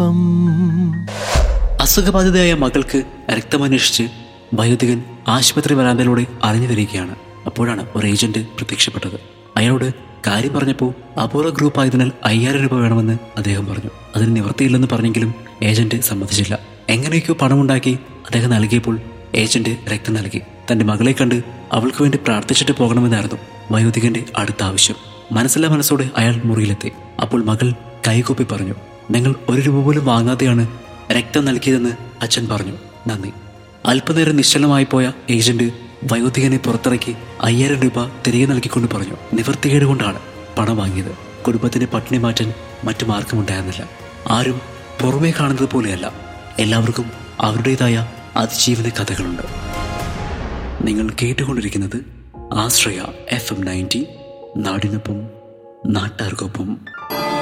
FM അസുഖബാധിതയായ മകൾക്ക് രക്തമന്വേഷിച്ച് വയോധികൻ ആശുപത്രി വരാന്തയിലൂടെ അലഞ്ഞു വരികയാണ് അപ്പോഴാണ് ഒരു ഏജന്റ് പ്രത്യക്ഷപ്പെട്ടത് അയാളോട് കാര്യം പറഞ്ഞപ്പോൾ അപൂർവ ഗ്രൂപ്പ് ആയതിനാൽ അയ്യായിരം രൂപ വേണമെന്ന് അദ്ദേഹം പറഞ്ഞു അതിന് നിവൃത്തിയില്ലെന്ന് പറഞ്ഞെങ്കിലും ഏജന്റ് സമ്മതിച്ചില്ല എങ്ങനെയൊക്കെയോ പണമുണ്ടാക്കി അദ്ദേഹം നൽകിയപ്പോൾ ഏജന്റ് രക്തം നൽകി തന്റെ മകളെ കണ്ട് അവൾക്ക് വേണ്ടി പ്രാർത്ഥിച്ചിട്ട് പോകണമെന്നായിരുന്നു വയോധികന്റെ അടുത്ത ആവശ്യം മനസ്സില്ലാ മനസ്സോടെ അയാൾ മുറിയിലെത്തി അപ്പോൾ മകൾ കൈകൂപ്പി പറഞ്ഞു നിങ്ങൾ ഒരു രൂപ പോലും വാങ്ങാതെയാണ് രക്തം നൽകിയതെന്ന് അച്ഛൻ പറഞ്ഞു നന്ദി അല്പനേരം നിശ്ചലമായി പോയ ഏജന്റ് വയോധികനെ പുറത്തിറക്കി അയ്യായിരം രൂപ തിരികെ നൽകിക്കൊണ്ട് പറഞ്ഞു നിവൃത്തികേട് കൊണ്ടാണ് പണം വാങ്ങിയത് കുടുംബത്തിന് പട്ടിണി മാറ്റാൻ മറ്റു മാർഗമുണ്ടായിരുന്നില്ല ആരും പുറമേ കാണുന്നത് പോലെയല്ല എല്ലാവർക്കും അവരുടേതായ അതിജീവന കഥകളുണ്ട് നിങ്ങൾ കേട്ടുകൊണ്ടിരിക്കുന്നത് ആശ്രയ എഫ് എം നയൻറ്റി നാടിനൊപ്പം നാട്ടാർക്കൊപ്പം